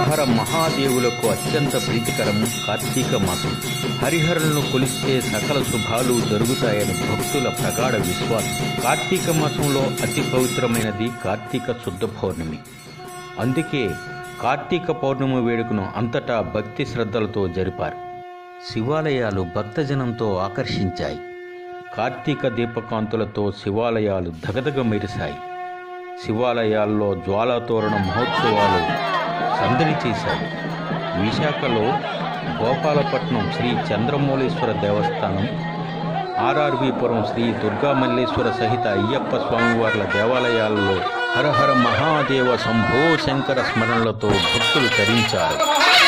హరహర మహాదేవులకు అత్యంత ప్రీతికరం కార్తీక మాసం హరిహరులను కొలిస్తే సకల శుభాలు జరుగుతాయని భక్తుల ప్రగాఢ విశ్వాసం కార్తీక మాసంలో అతి పవిత్రమైనది కార్తీక శుద్ధ పౌర్ణమి అందుకే కార్తీక పౌర్ణమి వేడుకను అంతటా భక్తి శ్రద్ధలతో జరిపారు శివాలయాలు భక్తజనంతో ఆకర్షించాయి కార్తీక దీపకాంతులతో శివాలయాలు దగదగ మెరిశాయి శివాలయాల్లో జ్వాలాతోరణ మహోత్సవాలు సందడి చేశాయి విశాఖలో గోపాలపట్నం శ్రీ చంద్రమౌళేశ్వర దేవస్థానం ఆర్ఆర్వీపురం శ్రీ దుర్గామల్లేశ్వర సహిత అయ్యప్ప స్వామివార్ల దేవాలయాల్లో హరహర మహాదేవ శంభో శంకర స్మరణలతో భక్తులు తరించారు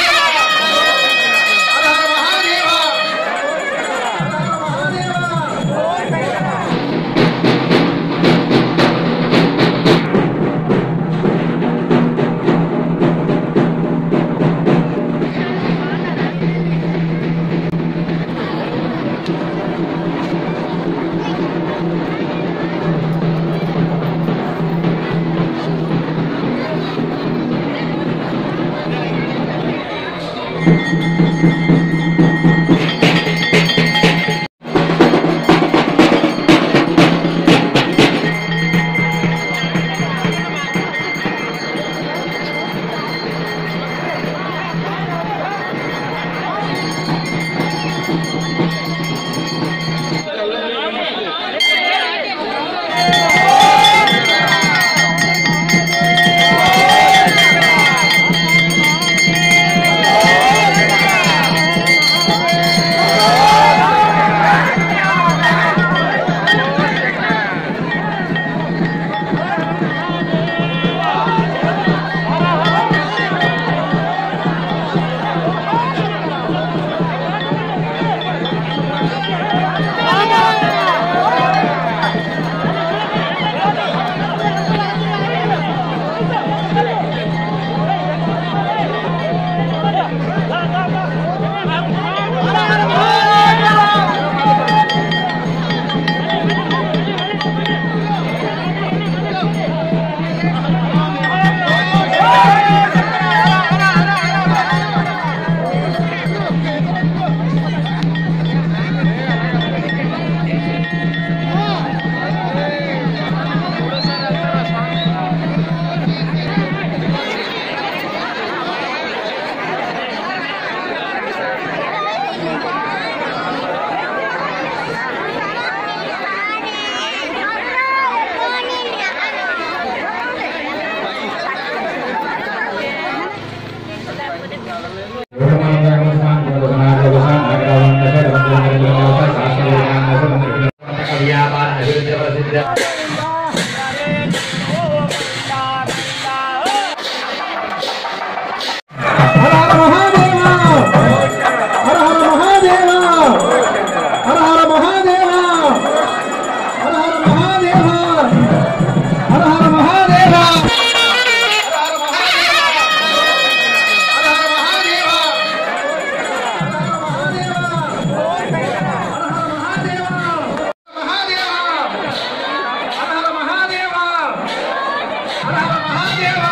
హర హర మహాదేవ హర హర మహాదేవ హర హర మహాదేవ హర హర మహాదేవ హర హర మహాదేవ మహాదేవ